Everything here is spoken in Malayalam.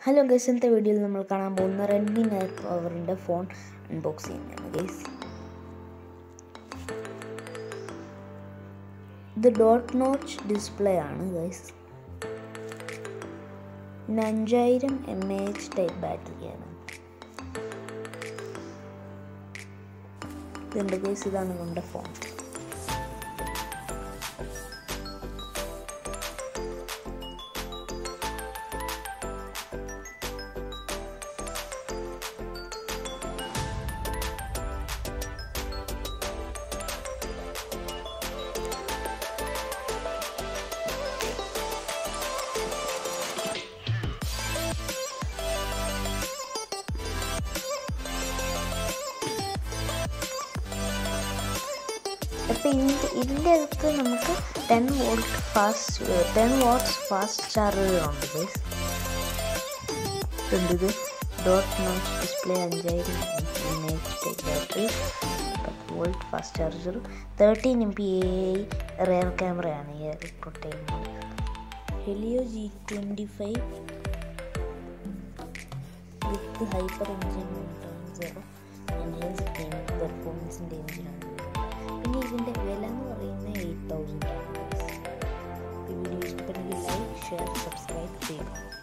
ഹലോ ഗൈസ് ഇന്നത്തെ വീഡിയോയിൽ നമ്മൾ കാണാൻ പോകുന്ന റെഡ്മി നയൻ പവറിൻ്റെ ഫോൺ അൺബോക്സ് ചെയ്യുന്നതാണ് ഗൈസ് ഇത് ഡോട്ട് നോച്ച് ഡിസ്പ്ലേ ആണ് ഗൈസ് പിന്നെ അഞ്ചായിരം എം എ എച്ച് ടൈപ്പ് ബാറ്ററിയാണ് ഇതുണ്ട് ഗൈസ് ഇതാണ് നമ്മുടെ ഫോൺ അപ്പോൾ ഇതിൻ്റെ ഇതിൻ്റെ അകത്ത് നമുക്ക് ten volt fast ten watts fast ചാർജറുണ്ട് ഗൈസ് ഉണ്ട് ഇത് ഡോട്ട് നോച്ച് ഡിസ്പ്ലേ അഞ്ചായിരം എം എച്ച് ബാറ്ററി പത്ത് volt fast charger thirteen M P A rear ക്യാമറയാണ് ഈ പ്രൊട്ടൈൻ Helio G twenty five with hyper engine zero enhance gaming പെർഫോമൻസിൻ്റെ എഞ്ചിനാണ് പിന്നെ ഇതിൻ്റെ വില എന്ന് പറയുന്നത് എയ്റ്റ് തൗസൻഡ് ആണ് വീഡിയോ ഇഷ്ടപ്പെട്ടെങ്കിൽ ലൈക്ക് ഷെയർ സബ്സ്ക്രൈബ് ചെയ്യുക